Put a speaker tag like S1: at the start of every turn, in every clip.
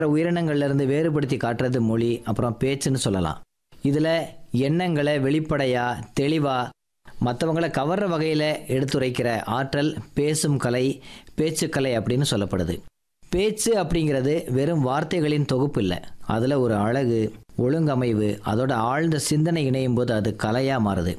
S1: உயிரினங்கள்ல இருந்து வேறுபடுத்தி காட்டுறது மொழி அப்புறம் பேச்சுன்னு சொல்லலாம் இதில் எண்ணங்களை வெளிப்படையா தெளிவா மற்றவங்களை கவர்ற வகையில் எடுத்துரைக்கிற ஆற்றல் பேசும் கலை பேச்சுக்கலை அப்படின்னு சொல்லப்படுது பேச்சு அப்படிங்கிறது வெறும் வார்த்தைகளின் தொகுப்பு இல்லை அதில் ஒரு அழகு ஒழுங்கமைவு அதோட ஆழ்ந்த சிந்தனை இணையும் போது அது கலையாக மாறுது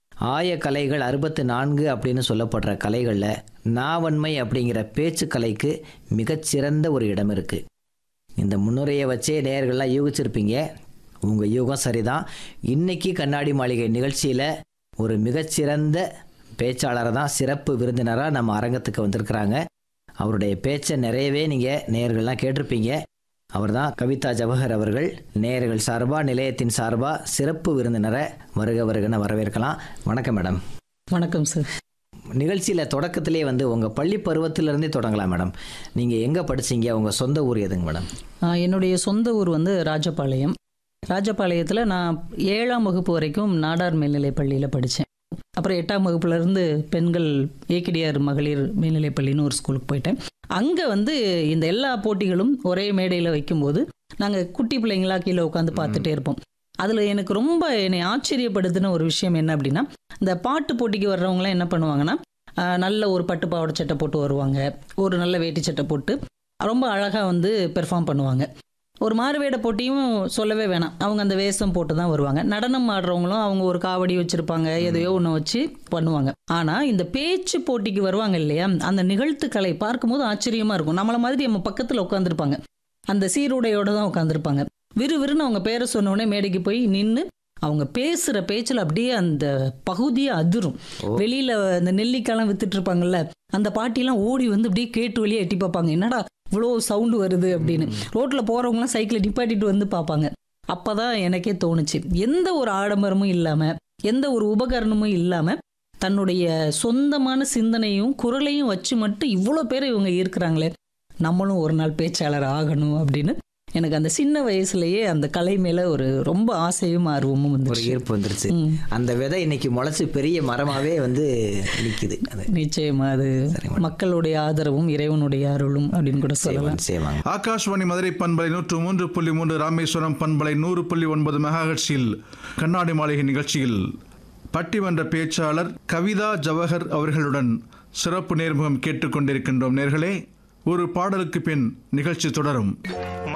S1: ஆய கலைகள் அறுபத்து நான்கு அப்படின்னு சொல்லப்படுற கலைகளில் நாவன்மை அப்படிங்கிற பேச்சு கலைக்கு மிகச்சிறந்த ஒரு இடம் இருக்குது இந்த முன்னுரையை வச்சே நேயர்கள்லாம் யூகிச்சிருப்பீங்க உங்கள் யூகம் சரிதான் இன்னைக்கு கண்ணாடி மாளிகை நிகழ்ச்சியில் ஒரு மிகச்சிறந்த பேச்சாளரை தான் சிறப்பு விருந்தினராக நம்ம அரங்கத்துக்கு வந்திருக்கிறாங்க அவருடைய பேச்சை நிறையவே நீங்கள் நேயர்கள்லாம் கேட்டிருப்பீங்க அவர்தான் கவிதா ஜவஹர் அவர்கள் நேயர்கள் சார்பாக நிலையத்தின் சார்பாக சிறப்பு விருந்தினரை வருக வருகன்னு வரவேற்கலாம் வணக்கம் மேடம்
S2: வணக்கம் சார்
S1: நிகழ்ச்சியில் தொடக்கத்திலே வந்து உங்கள் பள்ளி பருவத்திலிருந்தே தொடங்கலாம் மேடம் நீங்கள் எங்கே படிச்சீங்க உங்கள் சொந்த ஊர் எதுங்க மேடம்
S2: ஆஹ் என்னுடைய சொந்த ஊர் வந்து ராஜபாளையம் ராஜபாளையத்தில் நான் ஏழாம் வகுப்பு வரைக்கும் நாடார் மேல்நிலைப் பள்ளியில் படித்தேன் அப்புறம் எட்டாம் வகுப்புலேருந்து பெண்கள் ஏகிடிஆர் மகளிர் மேல்நிலைப் பள்ளின்னு ஒரு ஸ்கூலுக்கு போயிட்டேன் அங்கே வந்து இந்த எல்லா போட்டிகளும் ஒரே மேடையில் வைக்கும்போது நாங்கள் குட்டி பிள்ளைங்களா கீழே உட்காந்து பார்த்துட்டே இருப்போம் அதில் எனக்கு ரொம்ப என்னை ஆச்சரியப்படுத்தின ஒரு விஷயம் என்ன அப்படின்னா இந்த பாட்டு போட்டிக்கு வர்றவங்களாம் என்ன பண்ணுவாங்கன்னா ஆஹ் நல்ல ஒரு பட்டு பாவாடை சட்டை போட்டு வருவாங்க ஒரு நல்ல வேட்டி சட்டை போட்டு ரொம்ப அழகாக வந்து பெர்ஃபார்ம் பண்ணுவாங்க ஒரு மாறுவேட போட்டியும் சொல்லவே வேணாம் அவங்க அந்த வேஷம் போட்டு தான் வருவாங்க நடனம் ஆடுறவங்களும் அவங்க ஒரு காவடி வச்சிருப்பாங்க எதையோ ஒன்று வச்சு பண்ணுவாங்க ஆனால் இந்த பேச்சு போட்டிக்கு வருவாங்க இல்லையா அந்த நிகழ்த்துக்களை பார்க்கும்போது ஆச்சரியமா இருக்கும் நம்மள மாதிரி நம்ம பக்கத்தில் உட்காந்துருப்பாங்க அந்த சீருடையோட தான் உட்காந்துருப்பாங்க விறுவிறுன்னு அவங்க பேரை சொன்ன உடனே மேடைக்கு போய் நின்று அவங்க பேசுற பேச்சில் அப்படியே அந்த பகுதியே அதிரும் வெளியில அந்த நெல்லிக்காய்லாம் வித்துட்டு இருப்பாங்கல்ல அந்த பாட்டிலாம் ஓடி வந்து அப்படியே கேட்டு வெளியே எட்டி பார்ப்பாங்க என்னடா இவ்வளோ சவுண்டு வருது அப்படின்னு ரோட்ல போறவங்கலாம் சைக்கிளை நிப்பாட்டிட்டு வந்து பார்ப்பாங்க அப்பதான் எனக்கே தோணுச்சு எந்த ஒரு ஆடம்பரமும் இல்லாம எந்த ஒரு உபகரணமும் இல்லாம தன்னுடைய சொந்தமான சிந்தனையும் குரலையும் வச்சு மட்டும் இவ்வளோ பேர் இவங்க இருக்கிறாங்களே நம்மளும் ஒரு நாள் பேச்சாளர் ஆகணும் அப்படின்னு எனக்கு அந்த சின்ன வயசுலயே அந்த கலை மேல ஒரு ரொம்ப ஆசையும் ஆர்வமும்
S1: ஒரு
S2: வந்துச்சு
S1: ஈர்ப்பு வந்துருச்சு
S2: ம்.
S1: அந்த விதை இன்னைக்கு முளைச்சு பெரிய மரமாவே வந்து நிக்குது அது
S2: நிச்சயமா அது மக்களுடைய ஆதரவும் இறைவனுடைய அருளும் அப்படின்னு கூட சொல்லலாம்
S1: செய்வாங்க
S3: ஆகாஷ்வாணி மதுரை பண்பலை நூற்று மூன்று புள்ளி மூன்று ராமேஸ்வரம் பண்பலை நூறு புள்ளி ஒன்பது மெகாஹெட்ஸில் கண்ணாடி மாளிகை நிகழ்ச்சியில் பட்டிமன்ற பேச்சாளர் கவிதா ஜவஹர் அவர்களுடன் சிறப்பு நேர்முகம் கேட்டுக்கொண்டிருக்கின்றோம் நேர்களே ஒரு பாடலுக்கு பின் நிகழ்ச்சி தொடரும்